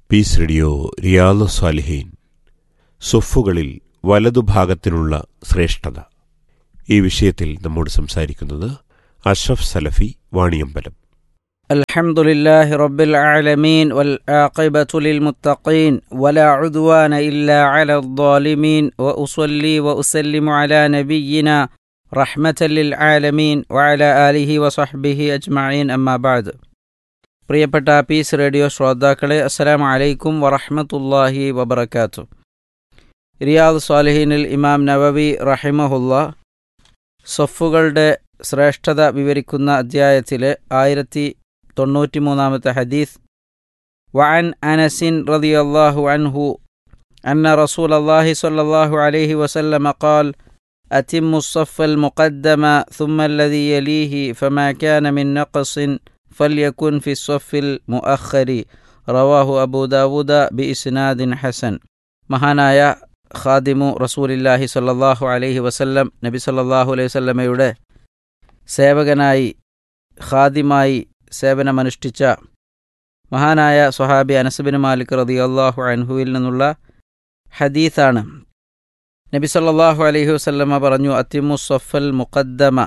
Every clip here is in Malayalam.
പീസ് റേഡിയോ റിയാദ് സാലിഹീൻ സുഫുകളിൽ വലതുഭാഗത്തിനുള്ള ശ്രേഷ്ഠത ഈ വിഷയത്തിൽ നമ്മോട് സംസാരിക്കുന്നത് അഷ്റഫ് സലഫി വാണിയമ്പലം الحمد لله رب العالمين والعاقبة للمتقين ولا عدوان إلا على الظالمين وأصلي وأسلم على نبينا رحمة للعالمين وعلى آله وصحبه أجمعين أما بعد പ്രിയപ്പെട്ട പീസ് റേഡിയോ ശ്രോതാക്കളെ അസ്സലാമു അലൈക്കും വറഹ്മത്തുള്ളാഹി വബറകാത്തു റിയാദ് സ്വാലിഹീനിൽ ഇമാം നവവി റഹിമഹുല്ല സൊഫുകളുടെ ശ്രേഷ്ഠത വിവരിക്കുന്ന അധ്യായത്തിലെ ആയിരത്തി തൊണ്ണൂറ്റി മൂന്നാമത്തെ ഹദീസ് وعن أنس رضي الله عنه أن رسول الله صلى الله عليه وسلم قال أتم الصف المقدم ثم الذي يليه فما كان من نقص فليكن في الصف المؤخر رواه أبو داود بإسناد حسن മഹാനായ ഖാദിമു റസൂലില്ലാഹി സല്ലാഹു അലൈഹി വസല്ലം നബി സല്ലാഹു അലൈഹി വസല്ലമയുടെ സേവകനായി ഖാദിമായി സേവനമനുഷ്ഠിച്ച മഹാനായ സ്വഹാബി അനസുബിൻ മാലിക് റതി അള്ളാഹു അൻഹുവിൽ നിന്നുള്ള ഹദീസാണ് നബി സല്ലാഹു അലൈഹി വസല്ലമ പറഞ്ഞു അത്തിമു സൊഫൽ മുഖദ്ദമ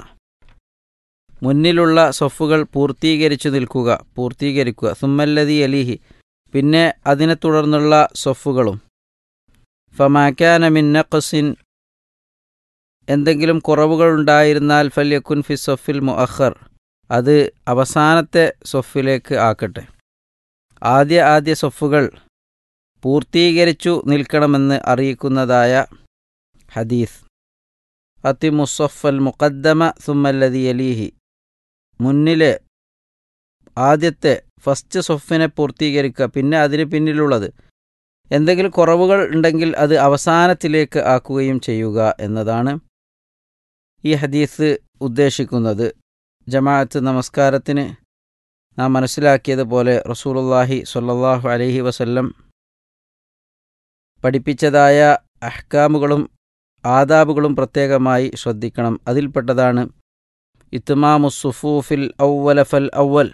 മുന്നിലുള്ള സൊഫുകൾ പൂർത്തീകരിച്ചു നിൽക്കുക പൂർത്തീകരിക്കുക സുമ്മല്ലതി അലിഹി പിന്നെ അതിനെ തുടർന്നുള്ള സൊഫുകളും ഫമാക്കാന മിൻ നഖസിൻ എന്തെങ്കിലും കുറവുകൾ ഉണ്ടായിരുന്നാൽ ഫല്യക്കുൻ ഫി സൊഫിൽ മുഅഖർ അത് അവസാനത്തെ സൊഫിലേക്ക് ആക്കട്ടെ ആദ്യ ആദ്യ സൊഫുകൾ പൂർത്തീകരിച്ചു നിൽക്കണമെന്ന് അറിയിക്കുന്നതായ ഹദീസ് അത്തി മുസഫൽ മുഖദ്ദമ സുമ്മല്ലതി അലീഹി മുന്നിലെ ആദ്യത്തെ ഫസ്റ്റ് സൊഫിനെ പൂർത്തീകരിക്കുക പിന്നെ അതിന് പിന്നിലുള്ളത് എന്തെങ്കിലും കുറവുകൾ ഉണ്ടെങ്കിൽ അത് അവസാനത്തിലേക്ക് ആക്കുകയും ചെയ്യുക എന്നതാണ് ഈ ഹദീസ് ഉദ്ദേശിക്കുന്നത് ജമാഅത്ത് നമസ്കാരത്തിന് നാം മനസ്സിലാക്കിയതുപോലെ റസൂലുള്ളാഹി സ്വല്ലല്ലാഹു അലൈഹി വസല്ലം പഠിപ്പിച്ചതായ അഹ്കാമുകളും ആദാബുകളും പ്രത്യേകമായി ശ്രദ്ധിക്കണം അതിൽപ്പെട്ടതാണ് ഇത്മാമു സുഫൂഫിൽ ഔവല ഫൽ ഔവൽ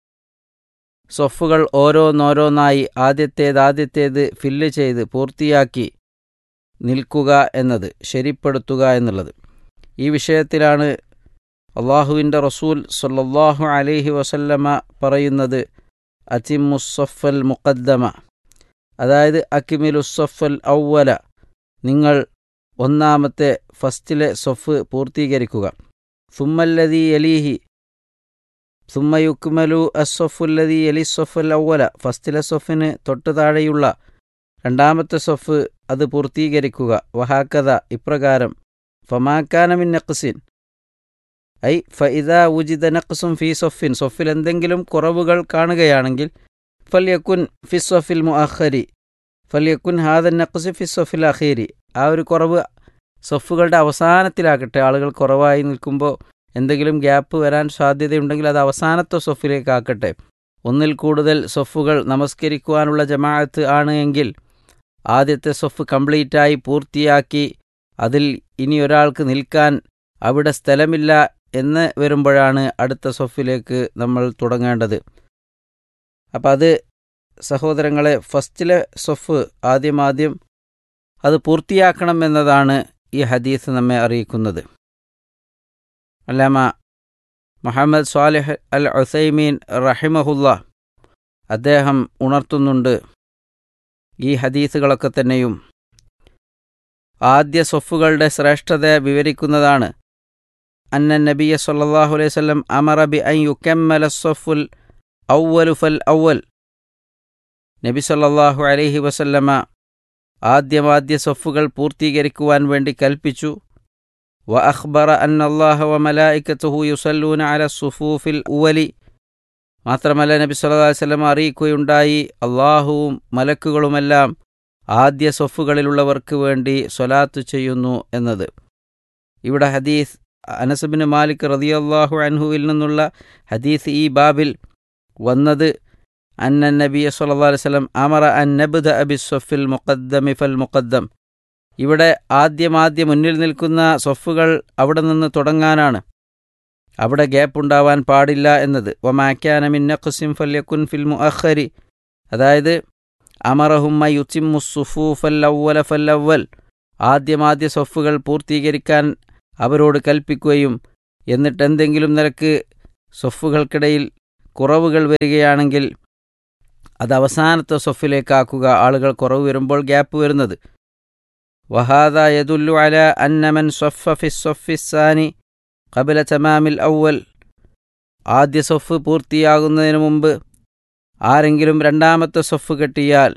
സൊഫുകൾ ഓരോന്നോരോന്നായി ആദ്യത്തേത് ആദ്യത്തേത് ഫില്ല് ചെയ്ത് പൂർത്തിയാക്കി നിൽക്കുക എന്നത് ശരിപ്പെടുത്തുക എന്നുള്ളത് ഈ വിഷയത്തിലാണ് അള്ളാഹുവിൻ്റെ റസൂൽ സല്ലല്ലാഹു അലൈഹി വസല്ലമ പറയുന്നത് അത്തിമുസഫൽ മുഖദ്ദമ അതായത് അക്കിമിലുസഫൽ ഔവല നിങ്ങൾ ഒന്നാമത്തെ ഫസ്റ്റിലെ സൊഫ് പൂർത്തീകരിക്കുക സുമ്മല്ലതി അലീഹി സുമ്മയുക്കുമലു അസ്സൊഫുല്ലതി അലി സൊഫൽ ഔവല ഫസ്റ്റിലെ സൊഫിന് തൊട്ട് താഴെയുള്ള രണ്ടാമത്തെ സൊഫ് അത് പൂർത്തീകരിക്കുക വഹാക്കഥ ഇപ്രകാരം ഫമാക്കാനമിൻ നഖ്സിൻ ഐ ഫഇദ ഉജിദ നഖ്സും ഫി സൊഫിൻ സൊഫിൽ എന്തെങ്കിലും കുറവുകൾ കാണുകയാണെങ്കിൽ ഫല്യക്കുൻ ഫി സൊഫിൽ മുഅഖരി ഫല്യക്കുൻ ഹാദൻ നഖ്സ് ഫി സൊഫിൽ അഖീരി ആ ഒരു കുറവ് സൊഫുകളുടെ അവസാനത്തിലാകട്ടെ ആളുകൾ കുറവായി നിൽക്കുമ്പോൾ എന്തെങ്കിലും ഗ്യാപ്പ് വരാൻ സാധ്യതയുണ്ടെങ്കിൽ അത് അവസാനത്തെ സൊഫിലേക്ക് ആക്കട്ടെ ഒന്നിൽ കൂടുതൽ സൊഫുകൾ നമസ്കരിക്കുവാനുള്ള ജമാഅത്ത് ആണ് എങ്കിൽ ആദ്യത്തെ സൊഫ് കംപ്ലീറ്റായി പൂർത്തിയാക്കി അതിൽ ഇനി ഒരാൾക്ക് നിൽക്കാൻ അവിടെ സ്ഥലമില്ല എന്ന് വരുമ്പോഴാണ് അടുത്ത സൊഫിലേക്ക് നമ്മൾ തുടങ്ങേണ്ടത് അപ്പം അത് സഹോദരങ്ങളെ ഫസ്റ്റിലെ സൊഫ് ആദ്യം ആദ്യം അത് പൂർത്തിയാക്കണം എന്നതാണ് ഈ ഹദീസ് നമ്മെ അറിയിക്കുന്നത് അല്ലാമ മുഹമ്മദ് സ്വാലിഹ് അൽ ഉസൈമീൻ റഹിമഹുല്ല അദ്ദേഹം ഉണർത്തുന്നുണ്ട് ഈ ഹദീസുകളൊക്കെ തന്നെയും ആദ്യ സൊഫുകളുടെ ശ്രേഷ്ഠത വിവരിക്കുന്നതാണ് അന്ന നബിയ സല്ലാഹു അലൈഹി സ്വലം അമറബി അൻ യുക്കമ്മല സൊഫുൽ ഔവലു ഫൽ ഔവൽ നബി സല്ലാഹു അലൈഹി വസല്ലമ ആദ്യമാദ്യ സൊഫുകൾ പൂർത്തീകരിക്കുവാൻ വേണ്ടി കൽപ്പിച്ചു വ അഖ്ബറ അൻ അള്ളാഹ വ മലായിക്കത്തുഹു യുസല്ലൂന അല സുഫൂഫിൽ ഉവലി മാത്രമല്ല നബി സല്ലാ വല്ലം അറിയിക്കുകയുണ്ടായി അള്ളാഹുവും മലക്കുകളുമെല്ലാം ആദ്യ സൊഫുകളിലുള്ളവർക്ക് വേണ്ടി സ്വലാത്ത് ചെയ്യുന്നു എന്നത് ഇവിടെ ഹദീസ് അനസബിന് മാലിക് റതിയല്ലാഹു അൻഹുവിൽ നിന്നുള്ള ഹദീസ് ഈ ബാബിൽ വന്നത് അന്ന നബി സല്ലാ വല്ലം അമറ അൻ നബ്ദ അബി സൊഫിൽ മുഖദ്ദമി ഫൽ മുഖദ്ദം ഇവിടെ ആദ്യമാദ്യം മുന്നിൽ നിൽക്കുന്ന സൊഫുകൾ അവിടെ നിന്ന് തുടങ്ങാനാണ് അവിടെ ഗ്യാപ്പ് ഉണ്ടാവാൻ പാടില്ല എന്നത് ഒമാക്കാനമിൻ നഖുസിം ഫല്യക്കുൻ ഫിൽ മുഅഖരി അതായത് അമറഹുമ്മ യുച്ചിമു സുഫൂഫൽ അവ്വല ഫല്ലവൽ ആദ്യമാദ്യ സൊഫുകൾ പൂർത്തീകരിക്കാൻ അവരോട് കൽപ്പിക്കുകയും എന്നിട്ട് എന്തെങ്കിലും നിരക്ക് സൊഫുകൾക്കിടയിൽ കുറവുകൾ വരികയാണെങ്കിൽ അത് അവസാനത്തെ സൊഫിലേക്കാക്കുക ആളുകൾ കുറവ് വരുമ്പോൾ ഗ്യാപ്പ് വരുന്നത് വഹാദ യദുല്ലു അല അന്നമൻ സൊഫ ഫി സൊഫിസാനി കബല തമാമിൽ ഔവൽ ആദ്യ സൊഫ് പൂർത്തിയാകുന്നതിന് മുമ്പ് ആരെങ്കിലും രണ്ടാമത്തെ സൊഫ് കെട്ടിയാൽ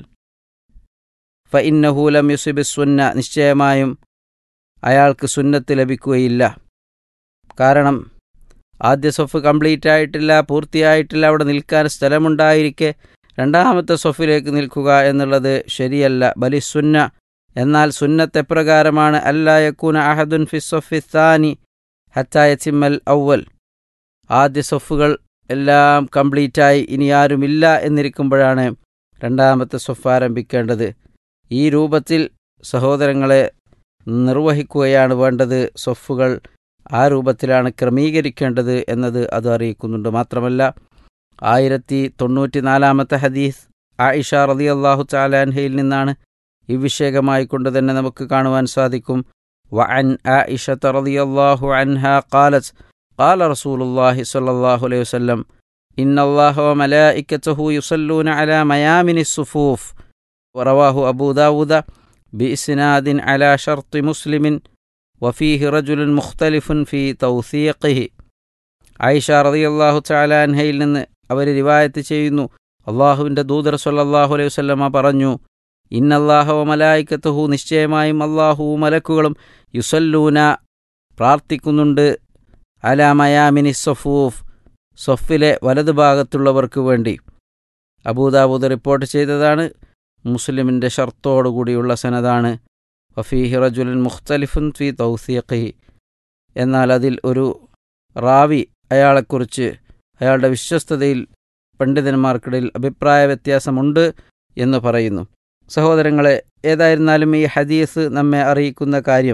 ഫ ഇന്നഹൂലം യുസുബി സുന്ന നിശ്ചയമായും അയാൾക്ക് സുന്നത്ത് ലഭിക്കുകയില്ല കാരണം ആദ്യ സൊഫ് കംപ്ലീറ്റ് ആയിട്ടില്ല പൂർത്തിയായിട്ടില്ല അവിടെ നിൽക്കാൻ സ്ഥലമുണ്ടായിരിക്കെ രണ്ടാമത്തെ സൊഫിലേക്ക് നിൽക്കുക എന്നുള്ളത് ശരിയല്ല ബലിസുന്ന എന്നാൽ സുന്നത്തെപ്രകാരമാണ് അല്ലായക്കൂന അഹദുൻ ഫി സൊഫിത്താനി ഹത്തായച്ചിമ്മൽ ഔവൽ ആദ്യ സൊഫുകൾ എല്ലാം കംപ്ലീറ്റായി ഇനി ആരുമില്ല എന്നിരിക്കുമ്പോഴാണ് രണ്ടാമത്തെ സൊഫ് ആരംഭിക്കേണ്ടത് ഈ രൂപത്തിൽ സഹോദരങ്ങളെ നിർവഹിക്കുകയാണ് വേണ്ടത് സൊഫുകൾ ആ രൂപത്തിലാണ് ക്രമീകരിക്കേണ്ടത് എന്നത് അത് അറിയിക്കുന്നുണ്ട് മാത്രമല്ല ആയിരത്തി തൊണ്ണൂറ്റി നാലാമത്തെ ഹദീസ് ആയിഷ റതി അള്ളാഹു ചാലാൻഹയിൽ നിന്നാണ് ഈ വിഷയകമായി കൊണ്ട് തന്നെ നമുക്ക് കാണുവാൻ സാധിക്കും വഅൻ ആയിഷ റതി അള്ളാഹു അൻഹ ഖാലത്ത് قال رسول الله صلى الله عليه وسلم إن الله وملائكته يصلون على ميامن الصفوف ورواه أبو داود بإسناد على شرط مسلم وفيه رجل مختلف في توثيقه ആയിഷ റളിയല്ലാഹു തആല അൻഹയിൽ നിന്ന് അവർ റിവായത്ത് ചെയ്യുന്നു അള്ളാഹുവിൻ്റെ ദൂതർ സല്ലല്ലാഹു അലൈഹി വസല്ലമ പറഞ്ഞു ഇന്നല്ലാഹ മലായിക്കത്തുഹു നിശ്ചയമായും അള്ളാഹു മലക്കുകളും യുസല്ലൂന പ്രാർത്ഥിക്കുന്നുണ്ട് അല മയാമിനി സഫൂഫ് സൊഫിലെ വലതുഭാഗത്തുള്ളവർക്ക് വേണ്ടി അബൂദാബൂദ് റിപ്പോർട്ട് ചെയ്തതാണ് മുസ്ലിമിൻ്റെ ഷർത്തോടുകൂടിയുള്ള സനതാണ് വഫീഹി റജുലൻ മുഖ്തലിഫുൻ ഫി തൗസീഖി എന്നാൽ അതിൽ ഒരു റാവി അയാളെക്കുറിച്ച് അയാളുടെ വിശ്വസ്തതയിൽ പണ്ഡിതന്മാർക്കിടയിൽ അഭിപ്രായ വ്യത്യാസമുണ്ട് എന്ന് പറയുന്നു സഹോദരങ്ങളെ ഏതായിരുന്നാലും ഈ ഹദീസ് നമ്മെ അറിയിക്കുന്ന കാര്യം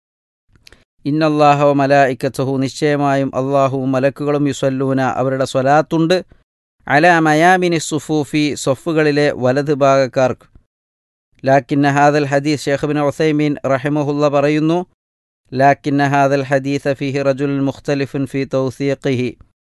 ഇന്നല്ലാഹോ മലായിക്കത്തഹു നിശ്ചയമായും അള്ളാഹുവും മലക്കുകളും യുസല്ലൂന അവരുടെ സ്വലാത്തുണ്ട് അല മയാമിനി സുഫൂഫി സൊഫുകളിലെ വലത് ഭാഗക്കാർക്ക് ലാക്കിന്ന ഹാദൽ ഹദീസ് ഷേഖ്ബിൻ ഒസൈമീൻ റഹിമഹുല്ല പറയുന്നു ലാക്കിന്ന ഹാദൽ ഹദീസ് ഫിഹി റജുൽ മുഖ്തലിഫുൻ ഫി തൗസീഖിഹി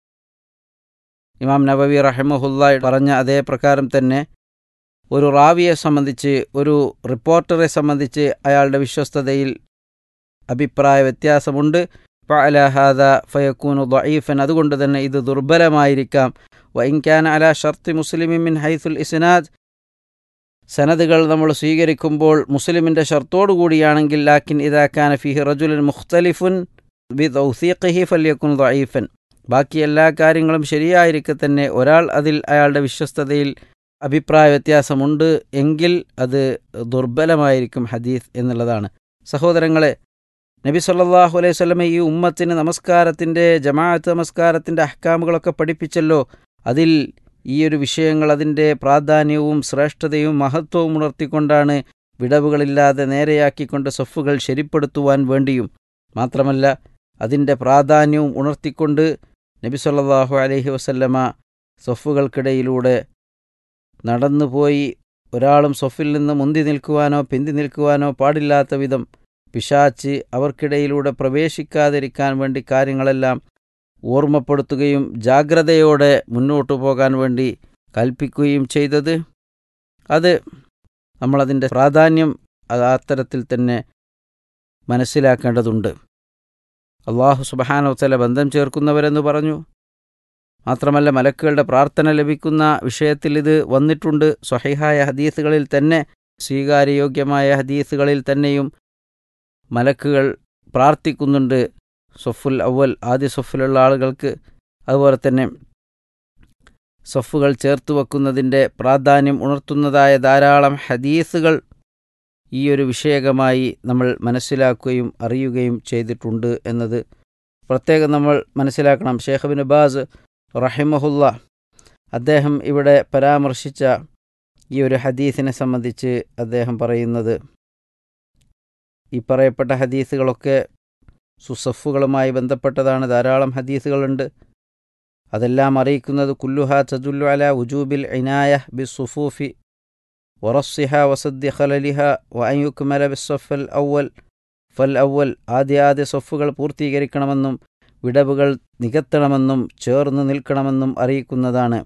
ഇമാം നബവി റഹിമഹുല്ല പറഞ്ഞ അതേ പ്രകാരം തന്നെ ഒരു റാവിയെ സംബന്ധിച്ച് ഒരു റിപ്പോർട്ടറെ സംബന്ധിച്ച് അയാളുടെ വിശ്വസ്തതയിൽ അഭിപ്രായ വ്യത്യാസമുണ്ട് ഫഅലഹാദ ഫയക്കൂനു ദഈഫൻ അതുകൊണ്ട് തന്നെ ഇത് ദുർബലമായിരിക്കാം വൈൻകാൻ അല ഷർത്തി മുസ്ലിമിൻ മിൻ ഹൈസുൽ ഇസ്നാദ് സനദുകൾ നമ്മൾ സ്വീകരിക്കുമ്പോൾ മുസ്ലിമിൻ്റെ ഷർത്തോടുകൂടിയാണെങ്കിൽ ലാക്കിൻ ഇതാക്കാൻ ഫിഹി റജുലൻ മുഖ്തലിഫുൻ ബി തൗസീഖിഹി ഫല്യക്കുൻ ദഈഫൻ ബാക്കി എല്ലാ കാര്യങ്ങളും ശരിയായിരിക്കെ തന്നെ ഒരാൾ അതിൽ അയാളുടെ വിശ്വസ്തതയിൽ അഭിപ്രായ വ്യത്യാസമുണ്ട് എങ്കിൽ അത് ദുർബലമായിരിക്കും ഹദീസ് എന്നുള്ളതാണ് സഹോദരങ്ങളെ നബി സല്ലാഹു അലൈഹി സ്വലമ ഈ ഉമ്മത്തിന് നമസ്കാരത്തിൻ്റെ ജമാഅത്ത് നമസ്കാരത്തിൻ്റെ അഹ്കാമുകളൊക്കെ പഠിപ്പിച്ചല്ലോ അതിൽ ഈ ഒരു വിഷയങ്ങൾ അതിൻ്റെ പ്രാധാന്യവും ശ്രേഷ്ഠതയും മഹത്വവും ഉണർത്തിക്കൊണ്ടാണ് വിടവുകളില്ലാതെ നേരെയാക്കിക്കൊണ്ട് സൊഫുകൾ ശരിപ്പെടുത്തുവാൻ വേണ്ടിയും മാത്രമല്ല അതിൻ്റെ പ്രാധാന്യവും ഉണർത്തിക്കൊണ്ട് നബി സല്ലാഹു അലൈഹി വസല്ലമ സൊഫുകൾക്കിടയിലൂടെ നടന്നുപോയി ഒരാളും സൊഫിൽ നിന്ന് മുന്തി നിൽക്കുവാനോ പിന്തി നിൽക്കുവാനോ പാടില്ലാത്ത വിധം പിശാച്ച് അവർക്കിടയിലൂടെ പ്രവേശിക്കാതിരിക്കാൻ വേണ്ടി കാര്യങ്ങളെല്ലാം ഓർമ്മപ്പെടുത്തുകയും ജാഗ്രതയോടെ മുന്നോട്ടു പോകാൻ വേണ്ടി കൽപ്പിക്കുകയും ചെയ്തത് അത് നമ്മളതിൻ്റെ പ്രാധാന്യം അത് അത്തരത്തിൽ തന്നെ മനസ്സിലാക്കേണ്ടതുണ്ട് അള്ളാഹു സുബഹാനോത്തല ബന്ധം ചേർക്കുന്നവരെന്ന് പറഞ്ഞു മാത്രമല്ല മലക്കുകളുടെ പ്രാർത്ഥന ലഭിക്കുന്ന വിഷയത്തിൽ ഇത് വന്നിട്ടുണ്ട് സ്വഹിഹായ ഹദീസുകളിൽ തന്നെ സ്വീകാര്യയോഗ്യമായ ഹദീസുകളിൽ തന്നെയും മലക്കുകൾ പ്രാർത്ഥിക്കുന്നുണ്ട് സൊഫുൽ അവൽ ആദ്യ സൊഫിലുള്ള ആളുകൾക്ക് അതുപോലെ തന്നെ സൊഫുകൾ ചേർത്ത് വെക്കുന്നതിൻ്റെ പ്രാധാന്യം ഉണർത്തുന്നതായ ധാരാളം ഹദീസുകൾ ഈ ഒരു വിഷയകമായി നമ്മൾ മനസ്സിലാക്കുകയും അറിയുകയും ചെയ്തിട്ടുണ്ട് എന്നത് പ്രത്യേകം നമ്മൾ മനസ്സിലാക്കണം ഷേഖ് ബിൻ ബാസ് റഹിമഹുല്ല അദ്ദേഹം ഇവിടെ പരാമർശിച്ച ഈ ഒരു ഹദീസിനെ സംബന്ധിച്ച് അദ്ദേഹം പറയുന്നത് ഈ പറയപ്പെട്ട ഹദീസുകളൊക്കെ സുസഫുകളുമായി ബന്ധപ്പെട്ടതാണ് ധാരാളം ഹദീസുകളുണ്ട് അതെല്ലാം അറിയിക്കുന്നത് കുല്ലുഹ ചതുല്ലു അല ഉജൂബിൽ ഇനായ ബി സുഫൂഫി ورصها وسد خللها وأن يكمل بالصف الأول فالأول ആദ്യ ആദ്യ സൊഫുകൾ പൂർത്തീകരിക്കണമെന്നും വിടവുകൾ നികത്തണമെന്നും ചേർന്ന് നിൽക്കണമെന്നും അറിയിക്കുന്നതാണ്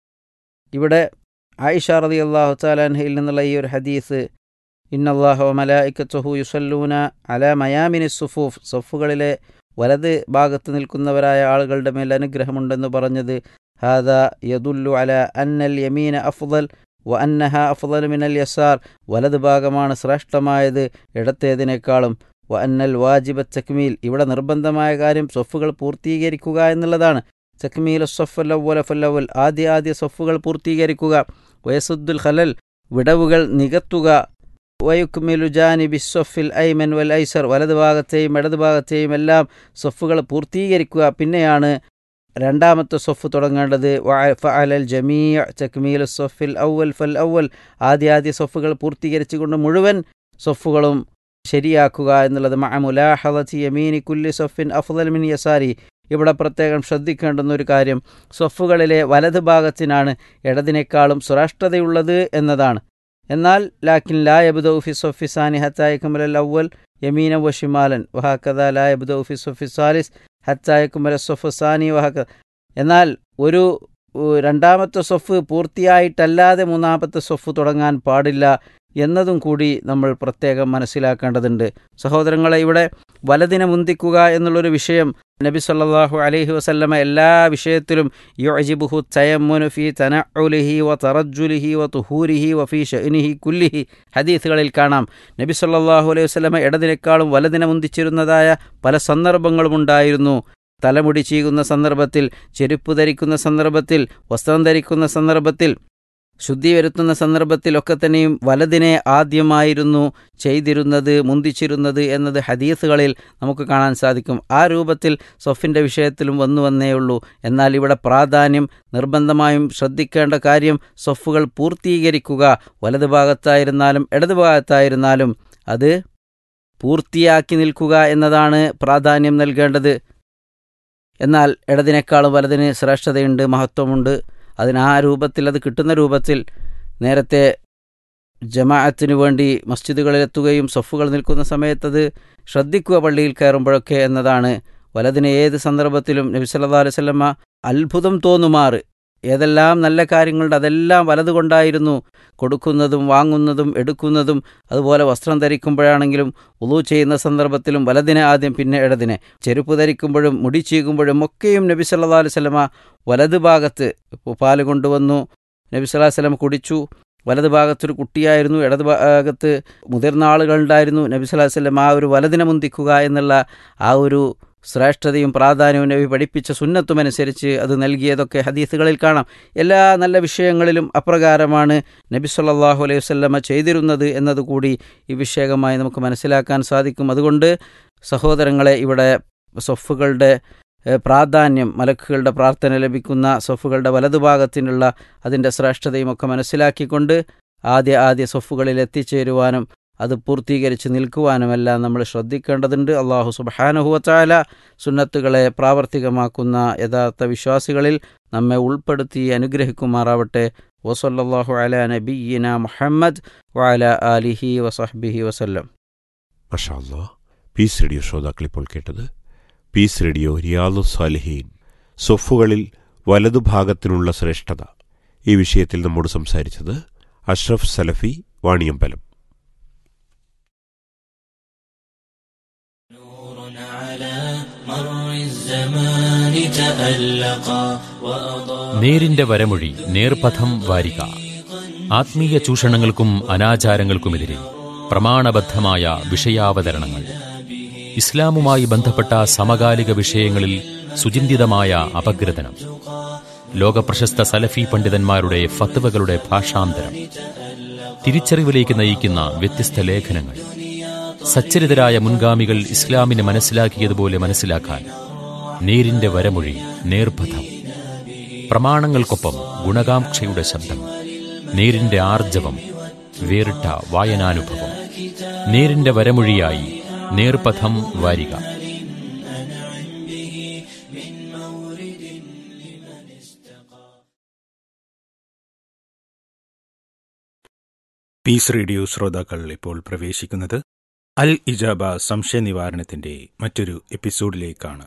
ഇവിടെ ആയിഷ റതി അള്ളാഹു താലാൻഹയിൽ നിന്നുള്ള ഈ ഒരു ഹദീസ് ഇന്നല്ലാഹു മലായിക്കത്തുഹു യുസല്ലൂന അല മയാമിനി സുഫൂഫ് സൊഫുകളിലെ വലത് ഭാഗത്ത് നിൽക്കുന്നവരായ ആളുകളുടെ മേൽ അനുഗ്രഹമുണ്ടെന്ന് പറഞ്ഞത് ഹാദ യദുല്ലു അല അന്നൽ യമീന അഫ്ദൽ വ അന്നഹ അഫ്ദൽ മിനൽ യസാർ വലത് ഭാഗമാണ് ശ്രേഷ്ഠമായത് ഇടത്തേതിനേക്കാളും വ അന്നൽ വാജിബ തക്മീൽ ഇവിടെ നിർബന്ധമായ കാര്യം സൊഫുകൾ പൂർത്തീകരിക്കുക എന്നുള്ളതാണ് തക്മീൽ സൊഫല്ലവല ഫല്ലവൽ ആദ്യ ആദ്യ സൊഫുകൾ പൂർത്തീകരിക്കുക വയസുദ്ദുൽ ഖലൽ വിടവുകൾ നികത്തുക വയുക്മിലു ജാനിബി സൊഫിൽ ഐമൻ വൽ ഐസർ വലത് ഭാഗത്തെയും ഇടത് ഭാഗത്തെയും എല്ലാം സൊഫുകൾ പൂർത്തീകരിക്കുക പിന്നെയാണ് രണ്ടാമത്തെ സൊഫ് തുടങ്ങേണ്ടത് ഫഅലൽ ജമീ തക്മീൽ സൊഫിൽ ഔവൽ ഫൽ ഔവൽ ആദ്യ ആദ്യ സൊഫുകൾ പൂർത്തീകരിച്ചുകൊണ്ട് മുഴുവൻ സൊഫുകളും ശരിയാക്കുക എന്നുള്ളത് മഅമുലാഹദി യമീനി കുല്ലി സൊഫിൻ അഫ്ദൽ മിൻ യസാരി ഇവിടെ പ്രത്യേകം ശ്രദ്ധിക്കേണ്ടുന്ന ഒരു കാര്യം സൊഫുകളിലെ വലത് ഭാഗത്തിനാണ് ഇടതിനേക്കാളും ശ്രേഷ്ഠതയുള്ളത് എന്നതാണ് എന്നാൽ ലാക്കിൻ ലാ യബ്ദൌഫി സൊഫി സാനി ഹത്തായ കുമലൽ അവൽ യമീന വഷിമാലൻ വഹാക്കഥ ലാ യബ്ദൌഫി സൊഫി സാലിസ് ഹത്തായ കുമല സൊഫ് സാനി വഹക്ക എന്നാൽ ഒരു രണ്ടാമത്തെ സൊഫ് പൂർത്തിയായിട്ടല്ലാതെ മൂന്നാമത്തെ സൊഫ് തുടങ്ങാൻ പാടില്ല എന്നതും കൂടി നമ്മൾ പ്രത്യേകം മനസ്സിലാക്കേണ്ടതുണ്ട് സഹോദരങ്ങളെ ഇവിടെ വലതിനെ മുന്തിക്കുക എന്നുള്ളൊരു വിഷയം നബി സല്ലാഹു അലൈഹി വസല്ലമ എല്ലാ വിഷയത്തിലും യുഅജിബുഹു തയമ്മുനു ഫി തനഉലിഹി വ തറജുലിഹി വ തുഹൂരിഹി വ ഫി ഷഅനിഹി കുല്ലിഹി ഹദീസുകളിൽ കാണാം നബി സല്ലല്ലാഹു അലൈഹി വസല്ലമ ഇടതിനേക്കാളും വലതിനെ മുന്തിച്ചിരുന്നതായ പല സന്ദർഭങ്ങളും ഉണ്ടായിരുന്നു തലമുടി ചീകുന്ന സന്ദർഭത്തിൽ ചെരുപ്പ് ധരിക്കുന്ന സന്ദർഭത്തിൽ വസ്ത്രം ധരിക്കുന്ന സന്ദർഭത്തിൽ ശുദ്ധി വരുത്തുന്ന സന്ദർഭത്തിലൊക്കെ തന്നെയും വലതിനെ ആദ്യമായിരുന്നു ചെയ്തിരുന്നത് മുന്തിച്ചിരുന്നത് എന്നത് ഹദീസുകളിൽ നമുക്ക് കാണാൻ സാധിക്കും ആ രൂപത്തിൽ സൊഫിൻ്റെ വിഷയത്തിലും വന്നു വന്നേയുള്ളൂ എന്നാൽ ഇവിടെ പ്രാധാന്യം നിർബന്ധമായും ശ്രദ്ധിക്കേണ്ട കാര്യം സൊഫുകൾ പൂർത്തീകരിക്കുക വലത് ഭാഗത്തായിരുന്നാലും ഇടത് ഭാഗത്തായിരുന്നാലും അത് പൂർത്തിയാക്കി നിൽക്കുക എന്നതാണ് പ്രാധാന്യം നൽകേണ്ടത് എന്നാൽ ഇടതിനേക്കാളും വലതിന് ശ്രേഷ്ഠതയുണ്ട് മഹത്വമുണ്ട് അതിന് ആ രൂപത്തിൽ അത് കിട്ടുന്ന രൂപത്തിൽ നേരത്തെ ജമാഅത്തിനു വേണ്ടി മസ്ജിദുകളിലെത്തുകയും സൊഫുകൾ നിൽക്കുന്ന സമയത്തത് ശ്രദ്ധിക്കുക പള്ളിയിൽ കയറുമ്പോഴൊക്കെ എന്നതാണ് വലതിന് ഏത് സന്ദർഭത്തിലും നബി സല്ലാ അലൈഹി സ്വലമ്മ അത്ഭുതം തോന്നുമാറ് ഏതെല്ലാം നല്ല കാര്യങ്ങളുണ്ട് അതെല്ലാം വലതുകൊണ്ടായിരുന്നു കൊടുക്കുന്നതും വാങ്ങുന്നതും എടുക്കുന്നതും അതുപോലെ വസ്ത്രം ധരിക്കുമ്പോഴാണെങ്കിലും ഉളു ചെയ്യുന്ന സന്ദർഭത്തിലും വലതിനെ ആദ്യം പിന്നെ ഇടതിനെ ചെരുപ്പ് ധരിക്കുമ്പോഴും മുടി ചീകുമ്പോഴും ഒക്കെയും നബി സല്ലാ അലൈഹി സ്വലമ വലത് ഭാഗത്ത് പാല് കൊണ്ടുവന്നു നബി സല്ലാ വല്ലം കുടിച്ചു വലത് ഭാഗത്തൊരു കുട്ടിയായിരുന്നു ഇടത് ഭാഗത്ത് മുതിർന്ന ആളുകളുണ്ടായിരുന്നു നബി സല്ലാ വല്ലം ആ ഒരു വലതിനെ മുന്തിക്കുക എന്നുള്ള ആ ഒരു ശ്രേഷ്ഠതയും പ്രാധാന്യവും നബി പഠിപ്പിച്ച സുന്നത്തുമനുസരിച്ച് അത് നൽകിയതൊക്കെ ഹദീസുകളിൽ കാണാം എല്ലാ നല്ല വിഷയങ്ങളിലും അപ്രകാരമാണ് നബി സല്ലാഹു അലൈഹി വല്ലമ ചെയ്തിരുന്നത് എന്നതുകൂടി ഈ വിഷയകമായി നമുക്ക് മനസ്സിലാക്കാൻ സാധിക്കും അതുകൊണ്ട് സഹോദരങ്ങളെ ഇവിടെ സൊഫുകളുടെ പ്രാധാന്യം മലക്കുകളുടെ പ്രാർത്ഥന ലഭിക്കുന്ന സൊഫുകളുടെ വലതുഭാഗത്തിനുള്ള അതിൻ്റെ ശ്രേഷ്ഠതയും ഒക്കെ മനസ്സിലാക്കിക്കൊണ്ട് ആദ്യ ആദ്യ സൊഫുകളിൽ എത്തിച്ചേരുവാനും അത് പൂർത്തീകരിച്ച് നിൽക്കുവാനുമെല്ലാം നമ്മൾ ശ്രദ്ധിക്കേണ്ടതുണ്ട് അള്ളാഹു സുബാനുഹുവച്ചാല സുന്നത്തുകളെ പ്രാവർത്തികമാക്കുന്ന യഥാർത്ഥ വിശ്വാസികളിൽ നമ്മെ ഉൾപ്പെടുത്തി അനുഗ്രഹിക്കുമാറാവട്ടെ വസല്ലാഹു അല നബീന മുഹമ്മദ് വഅല ആലിഹി വസഹ്ബിഹി വസല്ലം മഷാല്ലാ പീസ് റേഡിയോ ശ്രോതാക്കൾ ഇപ്പോൾ കേട്ടത് പീസ് റേഡിയോ റിയാദു സാലിഹീൻ സൊഫുകളിൽ വലതുഭാഗത്തിനുള്ള ശ്രേഷ്ഠത ഈ വിഷയത്തിൽ നമ്മോട് സംസാരിച്ചത് അഷ്റഫ് സലഫി വാണിയമ്പലം നേരിന്റെ വരമൊഴി നേർപഥം വാരിക ആത്മീയ ചൂഷണങ്ങൾക്കും അനാചാരങ്ങൾക്കുമെതിരെ പ്രമാണബദ്ധമായ വിഷയാവതരണങ്ങൾ ഇസ്ലാമുമായി ബന്ധപ്പെട്ട സമകാലിക വിഷയങ്ങളിൽ സുചിന്തിതമായ അപഗ്രഥനം ലോകപ്രശസ്ത സലഫി പണ്ഡിതന്മാരുടെ ഫത്വകളുടെ ഭാഷാന്തരം തിരിച്ചറിവിലേക്ക് നയിക്കുന്ന വ്യത്യസ്ത ലേഖനങ്ങൾ സച്ചരിതരായ മുൻഗാമികൾ ഇസ്ലാമിനെ മനസ്സിലാക്കിയതുപോലെ മനസ്സിലാക്കാൻ നേരിന്റെ വരമൊഴി നേർപഥം പ്രമാണങ്ങൾക്കൊപ്പം ഗുണകാംക്ഷയുടെ ശബ്ദം നേരിന്റെ ആർജവം വേറിട്ട വായനാനുഭവം നേരിന്റെ വരമൊഴിയായി നേർപഥം വാരിക പീസ് റേഡിയോ ശ്രോതാക്കൾ ഇപ്പോൾ പ്രവേശിക്കുന്നത് അൽ ഇജാബ സംശയ നിവാരണത്തിന്റെ മറ്റൊരു എപ്പിസോഡിലേക്കാണ്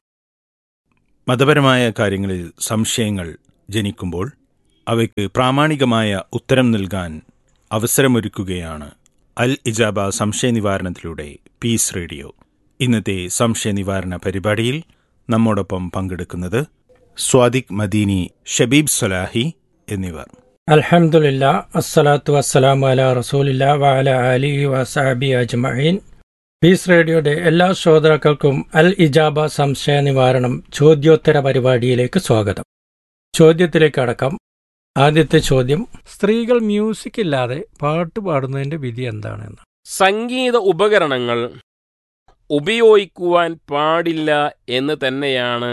മതപരമായ കാര്യങ്ങളിൽ സംശയങ്ങൾ ജനിക്കുമ്പോൾ അവയ്ക്ക് പ്രാമാണികമായ ഉത്തരം നൽകാൻ അവസരമൊരുക്കുകയാണ് അൽ ഇജാബ സംശയ നിവാരണത്തിലൂടെ പീസ് റേഡിയോ ഇന്നത്തെ സംശയ നിവാരണ പരിപാടിയിൽ നമ്മോടൊപ്പം പങ്കെടുക്കുന്നത് സ്വാദിഖ് മദീനി ഷബീബ് സലാഹി എന്നിവർ അൽഹംദുലില്ലാ അസ്സലാത്തു വസ്സലാമു അല റസൂലില്ല വഅല അലിഹി വസഹബി അജ്മഈൻ പീസ് റേഡിയോയുടെ എല്ലാ ശ്രോതാക്കൾക്കും അൽ ഇജാബ സംശയ നിവാരണം ചോദ്യോത്തര പരിപാടിയിലേക്ക് സ്വാഗതം ചോദ്യത്തിലേക്ക് അടക്കം ആദ്യത്തെ ചോദ്യം സ്ത്രീകൾ മ്യൂസിക് ഇല്ലാതെ പാട്ട് പാടുന്നതിന്റെ വിധി എന്താണെന്ന് സംഗീത ഉപകരണങ്ങൾ ഉപയോഗിക്കുവാൻ പാടില്ല എന്ന് തന്നെയാണ്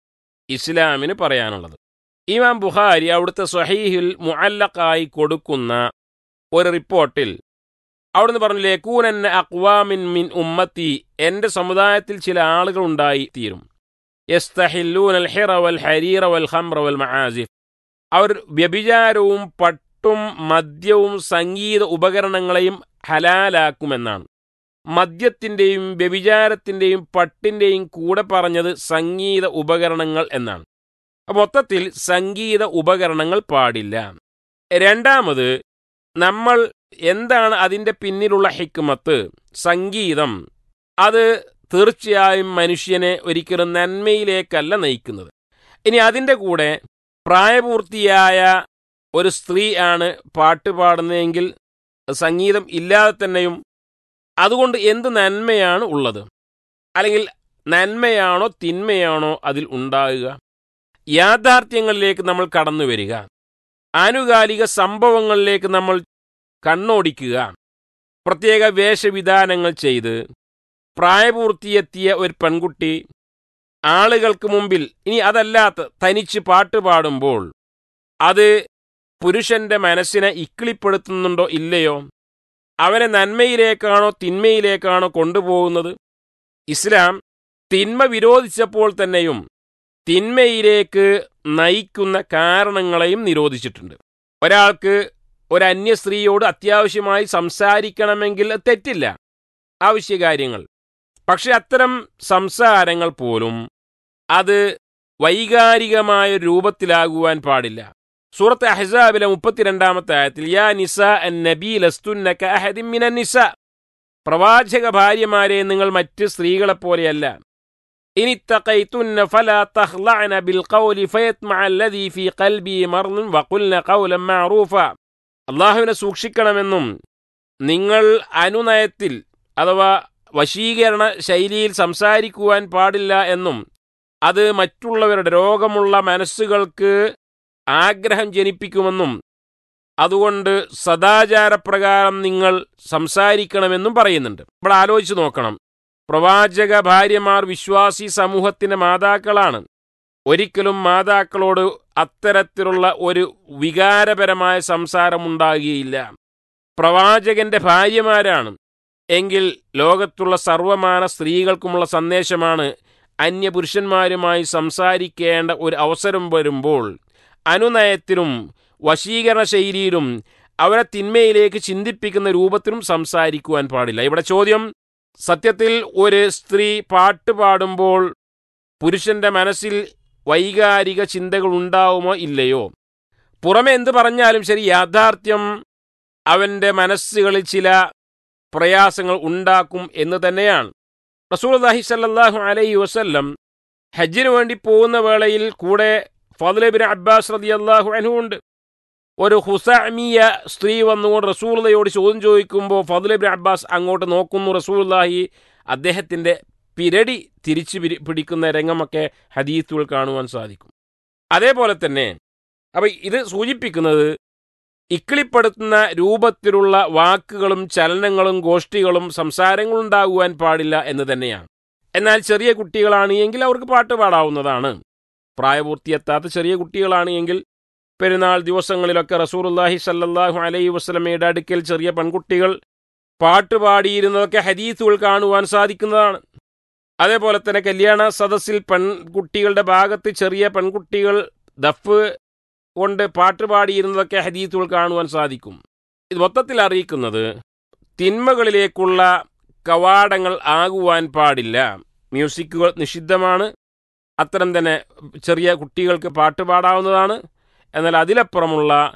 ഇസ്ലാമിന് പറയാനുള്ളത് ഇമാം ബുഖാരി അവിടുത്തെ സ്വഹീഹിൽ മുഅല്ലഖായി കൊടുക്കുന്ന ഒരു റിപ്പോർട്ടിൽ അവിടുന്ന് പറഞ്ഞില്ലേ കൂനന്ന അക്വാമിൻ മിൻ ഉമ്മത്തി എൻ്റെ സമുദായത്തിൽ ചില ആളുകൾ ഉണ്ടായി തീരും യസ്തഹില്ലൂൻ അൽ ഹിറ വൽ ഹരീറ വൽ ഹംറ വൽ മആസിഫ് അവർ വ്യഭിചാരവും പട്ടും മദ്യവും സംഗീത ഉപകരണങ്ങളെയും ഹലാലാക്കുമെന്നാണ് മദ്യത്തിൻ്റെയും വ്യഭിചാരത്തിൻ്റെയും പട്ടിൻ്റെയും കൂടെ പറഞ്ഞത് സംഗീത ഉപകരണങ്ങൾ എന്നാണ് മൊത്തത്തിൽ സംഗീത ഉപകരണങ്ങൾ പാടില്ല രണ്ടാമത് നമ്മൾ എന്താണ് അതിൻ്റെ പിന്നിലുള്ള ഹിക്മത്ത് സംഗീതം അത് തീർച്ചയായും മനുഷ്യനെ ഒരിക്കലും നന്മയിലേക്കല്ല നയിക്കുന്നത് ഇനി അതിൻ്റെ കൂടെ പ്രായപൂർത്തിയായ ഒരു സ്ത്രീ ആണ് പാട്ട് പാടുന്നതെങ്കിൽ സംഗീതം ഇല്ലാതെ തന്നെയും അതുകൊണ്ട് എന്ത് നന്മയാണ് ഉള്ളത് അല്ലെങ്കിൽ നന്മയാണോ തിന്മയാണോ അതിൽ ഉണ്ടാകുക യാഥാർത്ഥ്യങ്ങളിലേക്ക് നമ്മൾ കടന്നു വരിക ആനുകാലിക സംഭവങ്ങളിലേക്ക് നമ്മൾ കണ്ണോടിക്കുക പ്രത്യേക വേഷവിധാനങ്ങൾ ചെയ്ത് പ്രായപൂർത്തിയെത്തിയ ഒരു പെൺകുട്ടി ആളുകൾക്ക് മുമ്പിൽ ഇനി അതല്ലാത്ത തനിച്ച് പാട്ട് പാടുമ്പോൾ അത് പുരുഷന്റെ മനസ്സിനെ ഇക്കിളിപ്പെടുത്തുന്നുണ്ടോ ഇല്ലയോ അവനെ നന്മയിലേക്കാണോ തിന്മയിലേക്കാണോ കൊണ്ടുപോകുന്നത് ഇസ്ലാം തിന്മ വിരോധിച്ചപ്പോൾ തന്നെയും തിന്മയിലേക്ക് നയിക്കുന്ന കാരണങ്ങളെയും നിരോധിച്ചിട്ടുണ്ട് ഒരാൾക്ക് ഒരു അന്യ സ്ത്രീയോട് അത്യാവശ്യമായി സംസാരിക്കണമെങ്കിൽ തെറ്റില്ല ആവശ്യകാര്യങ്ങൾ പക്ഷെ അത്തരം സംസാരങ്ങൾ പോലും അത് വൈകാരികമായ രൂപത്തിലാകുവാൻ പാടില്ല സൂറത്ത് അഹ്സാബിലെ മുപ്പത്തിരണ്ടാമത്തെ ആയത്തിൽ യാ നിസ അൻ നബി ലസ്തുന്നക അഹദിൻ മിനൻ നിസ പ്രവാചക ഭാര്യമാരെ നിങ്ങൾ മറ്റ് സ്ത്രീകളെപ്പോലെയല്ല ഇനി തഖൈതുന്ന ഫലാ തഖ്ലഅന ബിൽ ഖൗലി ഫയത്മഅ അല്ലദീ ഫീ ഖൽബി മർദുൻ വഖുൽന ഖൗലൻ മഅറൂഫ അള്ളാഹുവിനെ സൂക്ഷിക്കണമെന്നും നിങ്ങൾ അനുനയത്തിൽ അഥവാ വശീകരണ ശൈലിയിൽ സംസാരിക്കുവാൻ പാടില്ല എന്നും അത് മറ്റുള്ളവരുടെ രോഗമുള്ള മനസ്സുകൾക്ക് ആഗ്രഹം ജനിപ്പിക്കുമെന്നും അതുകൊണ്ട് സദാചാരപ്രകാരം നിങ്ങൾ സംസാരിക്കണമെന്നും പറയുന്നുണ്ട് ഇവിടെ ആലോചിച്ച് നോക്കണം പ്രവാചക ഭാര്യമാർ വിശ്വാസി സമൂഹത്തിന്റെ മാതാക്കളാണ് ഒരിക്കലും മാതാക്കളോട് അത്തരത്തിലുള്ള ഒരു വികാരപരമായ സംസാരമുണ്ടാകുകയില്ല പ്രവാചകന്റെ ഭാര്യമാരാണ് എങ്കിൽ ലോകത്തുള്ള സർവമാന സ്ത്രീകൾക്കുമുള്ള സന്ദേശമാണ് അന്യപുരുഷന്മാരുമായി സംസാരിക്കേണ്ട ഒരു അവസരം വരുമ്പോൾ അനുനയത്തിലും വശീകരണ ശൈലിയിലും അവരെ തിന്മയിലേക്ക് ചിന്തിപ്പിക്കുന്ന രൂപത്തിലും സംസാരിക്കുവാൻ പാടില്ല ഇവിടെ ചോദ്യം സത്യത്തിൽ ഒരു സ്ത്രീ പാട്ട് പാടുമ്പോൾ പുരുഷന്റെ മനസ്സിൽ വൈകാരിക ചിന്തകൾ ഉണ്ടാവുമോ ഇല്ലയോ പുറമെ എന്ത് പറഞ്ഞാലും ശരി യാഥാർത്ഥ്യം അവന്റെ മനസ്സുകളിൽ ചില പ്രയാസങ്ങൾ ഉണ്ടാക്കും എന്ന് തന്നെയാണ് റസൂൽഹി സല്ലാഹു അലൈഹി വസല്ലം ഹജ്ജിന് വേണ്ടി പോകുന്ന വേളയിൽ കൂടെ ഫضലബിൻ അബ്ബാസ് റതി അള്ളാഹു അനുണ്ട് ഒരു ഹുസാമിയ സ്ത്രീ വന്നുകൊണ്ട് റസൂള്ളയോട് ചോദ്യം ചോദിക്കുമ്പോൾ ഫضലബിൻ അബ്ബാസ് അങ്ങോട്ട് നോക്കുന്നു റസൂൽഹി അദ്ദേഹത്തിന്റെ പിരടി തിരിച്ചു പിടിക്കുന്ന രംഗമൊക്കെ ഹദീത്തുകൾ കാണുവാൻ സാധിക്കും അതേപോലെ തന്നെ അപ്പൊ ഇത് സൂചിപ്പിക്കുന്നത് ഇക്കിളിപ്പെടുത്തുന്ന രൂപത്തിലുള്ള വാക്കുകളും ചലനങ്ങളും ഗോഷ്ഠികളും സംസാരങ്ങളും ഉണ്ടാകുവാൻ പാടില്ല എന്ന് തന്നെയാണ് എന്നാൽ ചെറിയ കുട്ടികളാണ് എങ്കിൽ അവർക്ക് പാട്ട് പാടാവുന്നതാണ് പ്രായപൂർത്തിയെത്താത്ത ചെറിയ കുട്ടികളാണ് എങ്കിൽ പെരുന്നാൾ ദിവസങ്ങളിലൊക്കെ റസൂറുല്ലാഹി സല്ലാഹു അലൈഹി വസ്ലമയുടെ അടുക്കൽ ചെറിയ പെൺകുട്ടികൾ പാട്ട് പാടിയിരുന്നതൊക്കെ ഹദീത്തുകൾ കാണുവാൻ സാധിക്കുന്നതാണ് അതേപോലെ തന്നെ കല്യാണ സദസ്സിൽ പെൺകുട്ടികളുടെ ഭാഗത്ത് ചെറിയ പെൺകുട്ടികൾ ദഫ് കൊണ്ട് പാട്ട് പാടിയിരുന്നതൊക്കെ ഹദീത്തുകൾ കാണുവാൻ സാധിക്കും ഇത് മൊത്തത്തിൽ അറിയിക്കുന്നത് തിന്മകളിലേക്കുള്ള കവാടങ്ങൾ ആകുവാൻ പാടില്ല മ്യൂസിക്കുകൾ നിഷിദ്ധമാണ് അത്തരം തന്നെ ചെറിയ കുട്ടികൾക്ക് പാട്ട് പാടാവുന്നതാണ് എന്നാൽ അതിലപ്പുറമുള്ള